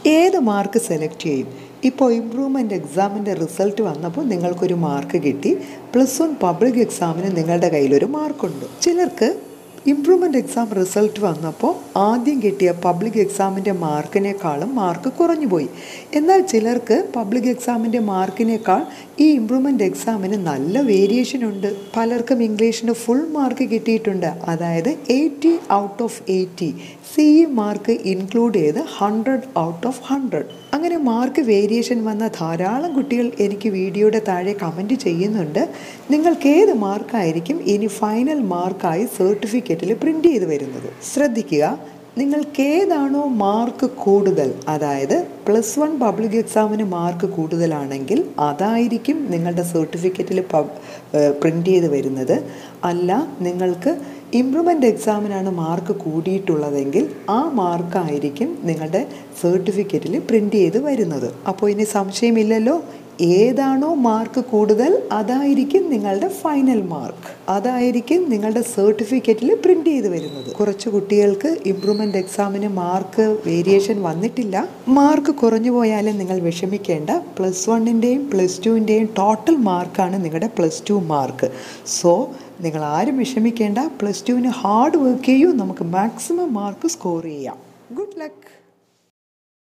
ഏത് mark select ചെയ്യും ഇപ്പോൾ ഇമ്പ്രൂവ്മെൻ്റ് എക്സാമിൻ്റെ റിസൾട്ട് വന്നപ്പോൾ നിങ്ങൾക്കൊരു മാർക്ക് കിട്ടി പ്ലസ് വൺ പബ്ലിക് എക്സാമിന് നിങ്ങളുടെ കയ്യിലൊരു മാർക്കുണ്ട് ചിലർക്ക് ഇമ്പ്രൂവ്മെൻ്റ് എക്സാം റിസൾട്ട് വന്നപ്പോൾ ആദ്യം കിട്ടിയ പബ്ലിക് എക്സാമിൻ്റെ മാർക്കിനേക്കാളും മാർക്ക് കുറഞ്ഞു പോയി എന്നാൽ ചിലർക്ക് പബ്ലിക് എക്സാമിൻ്റെ മാർക്കിനേക്കാൾ ഈ ഇമ്പ്രൂവ്മെൻ്റ് എക്സാമിന് നല്ല വേരിയേഷൻ ഉണ്ട് പലർക്കും ഇംഗ്ലീഷിന് ഫുൾ മാർക്ക് കിട്ടിയിട്ടുണ്ട് അതായത് eighty out of eighty C mark include ചെയ്ത് ഹൺഡ്രഡ് ഔട്ട് ഓഫ് ഹൺഡ്രഡ് അങ്ങനെ മാർക്ക് വേരിയേഷൻ വന്ന ധാരാളം കുട്ടികൾ എനിക്ക് വീഡിയോയുടെ താഴെ കമൻറ്റ് ചെയ്യുന്നുണ്ട് നിങ്ങൾക്ക് ഏത് മാർക്കായിരിക്കും ഇനി ഫൈനൽ മാർക്കായി സർട്ടിഫിക്കറ്റിൽ പ്രിൻ്റ് ചെയ്ത് വരുന്നത് ശ്രദ്ധിക്കുക നിങ്ങൾക്ക് ഏതാണോ മാർക്ക് കൂടുതൽ അതായത് പ്ലസ് വൺ പബ്ലിക് എക്സാമിന് മാർക്ക് കൂടുതലാണെങ്കിൽ അതായിരിക്കും നിങ്ങളുടെ സർട്ടിഫിക്കറ്റിൽ പ്രിൻ്റ് ചെയ്ത് വരുന്നത് അല്ല നിങ്ങൾക്ക് ഇമ്പ്രൂവ്മെൻ്റ് എക്സാമിനാണ് മാർക്ക് കൂടിയിട്ടുള്ളതെങ്കിൽ ആ മാർക്കായിരിക്കും നിങ്ങളുടെ സർട്ടിഫിക്കറ്റിൽ പ്രിൻ്റ് ചെയ്ത് വരുന്നത് അപ്പോൾ ഇനി സംശയമില്ലല്ലോ ഏതാണോ മാർക്ക് കൂടുതൽ അതായിരിക്കും നിങ്ങളുടെ ഫൈനൽ മാർക്ക് അതായിരിക്കും നിങ്ങളുടെ സർട്ടിഫിക്കറ്റിൽ പ്രിൻ്റ് ചെയ്ത് വരുന്നത് കുറച്ച് കുട്ടികൾക്ക് ഇമ്പ്രൂവ്മെൻ്റ് എക്സാമിന് മാർക്ക് വേരിയേഷൻ വന്നിട്ടില്ല മാർക്ക് കുറഞ്ഞു പോയാലും നിങ്ങൾ വിഷമിക്കേണ്ട പ്ലസ് വണ്ണിൻ്റെയും പ്ലസ് ടുവിൻ്റെയും ടോട്ടൽ മാർക്കാണ് നിങ്ങളുടെ പ്ലസ് ടു മാർക്ക് സോ നിങ്ങൾ ആരും വിഷമിക്കേണ്ട പ്ലസ് ടുവിന് ഹാർഡ് വർക്ക് ചെയ്യൂ നമുക്ക് മാക്സിമം മാർക്ക് സ്കോർ ചെയ്യാം ഗുഡ് ലക്ക്